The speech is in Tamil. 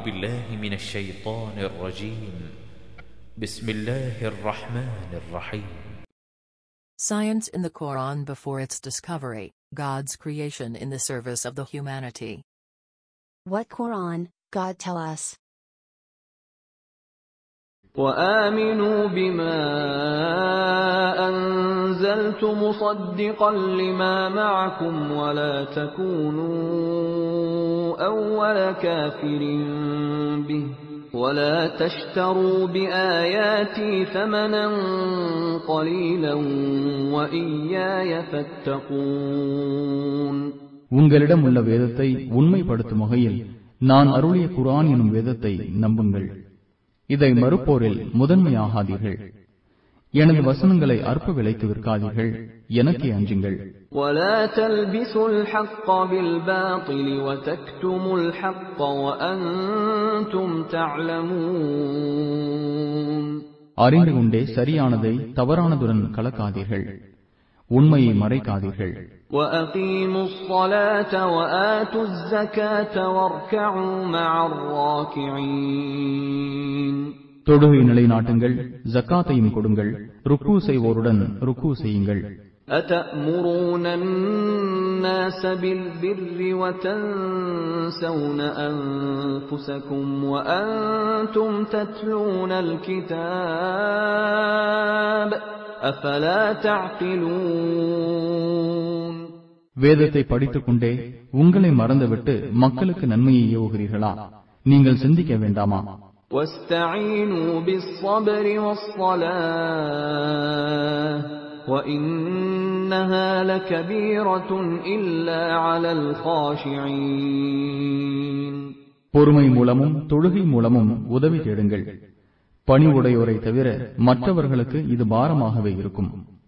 بالله من الشيطان الرجيم بسم الله الرحمن الرحيم Science in the Quran before its discovery, God's creation in the service of the humanity. What Quran, God tell us? وآمنوا بما أنزلت مصدقا لما معكم ولا تكونوا أول كافر به ولا تشتروا بآياتي ثمنا قليلا وإياي فاتقون உங்களிடம் உள்ள வேதத்தை உண்மைப்படுத்தும் வகையில் நான் அருளிய குரான் எனும் வேதத்தை நம்புங்கள் இதை மறுப்போரில் முதன்மையாகாதீர்கள் எனது வசனங்களை அற்ப விலைக்கு விற்காதீர்கள் எனக்கே அஞ்சுங்கள் ولا تلبسوا الحق بالباطل وتكتموا الحق وأنتم تعلمون அறிந்து கொண்டே சரியானதை தவறானதுடன் கலக்காதீர்கள் உண்மையை மறைக்காதீர்கள் وأقيموا الصلاة وآتوا الزكاة واركعوا مع الراكعين தொழுகை நிலைநாட்டுங்கள் ஜக்காத்தையும் கொடுங்கள் ருக்கு செய்வோருடன் ருக்கு செய்யுங்கள் أتأمرون الناس بالبر وتنسون أنفسكم وأنتم تتلون الكتاب أفلا تعقلون வேதத்தை படித்துக் கொண்டே உங்களை மறந்துவிட்டு மக்களுக்கு நன்மையை ஏவுகிறீர்களா நீங்கள் சிந்திக்க வேண்டாமா واستعينوا بالصبر والصلاة وإنها لكبيرة إلا على الخاشعين பொறுமை மூலமும் தொழுகை மூலமும் உதவி தேடுங்கள் பணிவுடையோரை தவிர மற்றவர்களுக்கு இது பாரமாகவே இருக்கும்